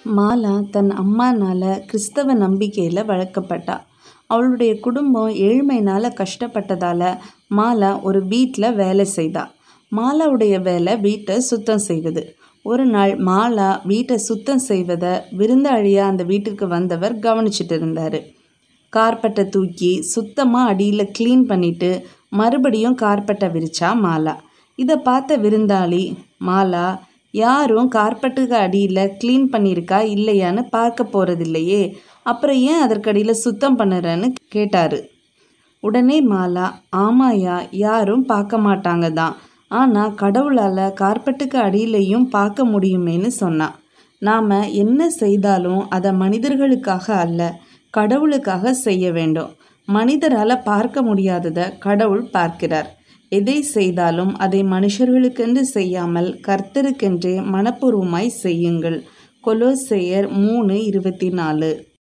மாலா தன் அம்மானால கிறிஸ்தவ நம்பிக்கையில் வளர்க்கப்பட்டா அவளுடைய குடும்பம் ஏழ்மையினால் கஷ்டப்பட்டதால் மாலா ஒரு வீட்டில் வேலை செய்தா மாலாவுடைய வேலை வீட்டை சுத்தம் செய்வது ஒரு நாள் மாலா வீட்டை சுத்தம் செய்வதை விருந்தாளியாக அந்த வீட்டுக்கு வந்தவர் கவனிச்சிட்டு இருந்தார் கார்பெட்டை தூக்கி சுத்தமாக அடியில் க்ளீன் பண்ணிட்டு மறுபடியும் கார்பெட்டை விரிச்சா மாலா இதை பார்த்த விருந்தாளி மாலா யாரும் கார்பெட்டுக்கு அடியில் க்ளீன் பண்ணியிருக்கா இல்லையான்னு பார்க்க போகிறதில்லையே அப்புறம் ஏன் அதற்கடியில் சுத்தம் பண்ணுறேன்னு கேட்டார் உடனே மாலா ஆமாயா யாரும் பார்க்க மாட்டாங்க தான் ஆனால் கடவுளால் கார்பெட்டுக்கு அடியிலையும் பார்க்க முடியுமேன்னு சொன்னான் நாம் என்ன செய்தாலும் அதை மனிதர்களுக்காக அல்ல கடவுளுக்காக செய்ய வேண்டும் மனிதரால் பார்க்க முடியாததை கடவுள் பார்க்கிறார் எதை செய்தாலும் அதை மனுஷர்களுக்கென்று செய்யாமல் கர்த்தருக்கென்றே மனப்பூர்வமாய் செய்யுங்கள் கொலோசெயர் மூணு இருபத்தி நாலு